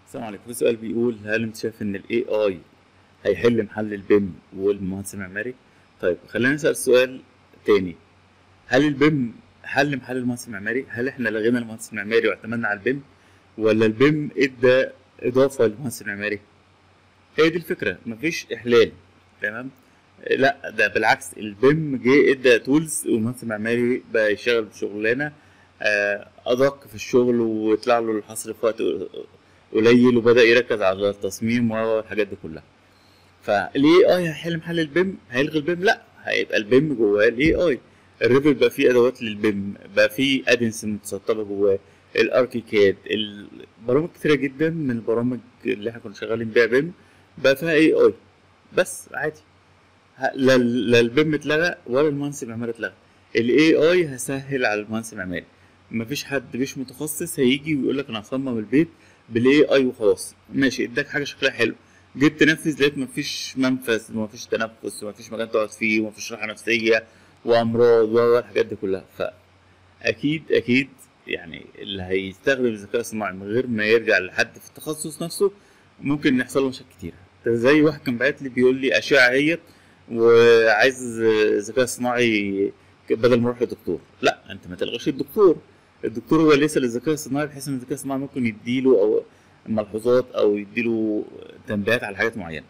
السلام عليكم في سؤال بيقول هل انت شايف ان الاي اي هيحل محل البيم والمهندس المعماري طيب خلينا نسال سؤال تاني هل البيم حل محل المهندس المعماري هل احنا لغينا المهندس المعماري واعتمدنا على البيم ولا البيم ادى اضافه للمهندس المعماري هي دي الفكره مفيش احلال تمام لا ده بالعكس البيم جه ادى تولز والمهندس المعماري بقى يشتغل بشغلانه آه، ادق في الشغل ويطلع له الحصر في وقت قليل وبدا يركز على التصميم والحاجات دي كلها فالاي اي هيحل محل البيم هيلغي البيم لا هيبقى البيم جواه الاي اي الريفل بقى فيه ادوات للبيم بقى فيه ادنس متسطبه جواه الاركيكاد البرامج كتيره جدا من البرامج اللي احنا كنا شغالين بيها بيم بقى فيها اي اي بس عادي ه- لا لا البيم اتلغى ولا المهندس المعماري اتلغى الاي اي هسهل على المهندس المعماري مفيش حد مش متخصص هيجي ويقول لك انا هصمم البيت بالاي اي وخلاص ماشي اداك حاجه شكلها حلو جيت تنفذ لقيت مفيش منفذ ومفيش تنفس ومفيش مكان تقعد فيه ومفيش راحه نفسيه وامراض والحاجات دي كلها فاكيد اكيد يعني اللي هيستخدم الذكاء الصناعي من غير ما يرجع لحد في التخصص نفسه ممكن يحصل له مشاكل كتير ده زي واحد كان باعت لي بيقول لي اشعه اهيت وعايز ذكاء صناعي بدل ما اروح لدكتور لا انت ما تلغيش الدكتور الدكتور هو اللي يسال الذكاء الصناعي بحيث ان الذكاء الصناعي ممكن يديله او ملحوظات او يديله تنبيهات على حاجات معينه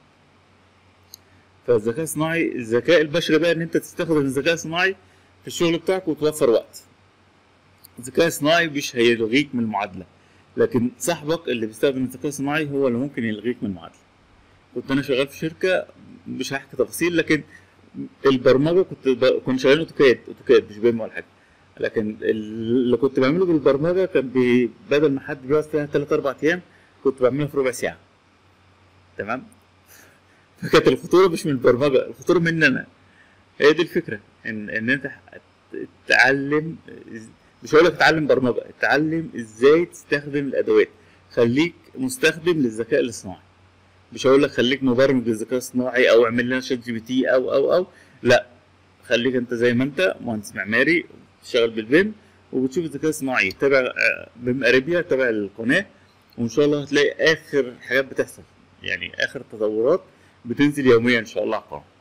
فالذكاء الصناعي الذكاء البشري بقى ان انت تستخدم الذكاء الصناعي في الشغل بتاعك وتوفر وقت الذكاء الصناعي مش هيلغيك من المعادله لكن صاحبك اللي بيستخدم الذكاء الصناعي هو اللي ممكن يلغيك من المعادله كنت انا شغال في شركه مش هحكي تفاصيل لكن البرمجه كنت ب... كنت شغال اوتوكاد اوتوكاد مش بيم ولا حاجه لكن اللي كنت بعمله بالبرمجه كان بي... بدل ما حد بيقعد فيها 3 4 ايام كنت بعملها في ربع ساعه تمام فكانت الخطوره مش من البرمجه الخطوره مني انا هي دي الفكره ان ان انت تتعلم مش هقول لك اتعلم برمجه اتعلم ازاي تستخدم الادوات خليك مستخدم للذكاء الاصطناعي مش هقول لك خليك مبرمج للذكاء الصناعي او اعمل لنا شات جي بي تي او او او لا خليك انت زي ما انت مهندس معماري بتشتغل بالبيم وبتشوف الذكاء الصناعي تابع آه، بيم اريبيا تابع القناه وان شاء الله هتلاقي اخر حاجات بتحصل يعني اخر تطورات بتنزل يوميا ان شاء الله على القناه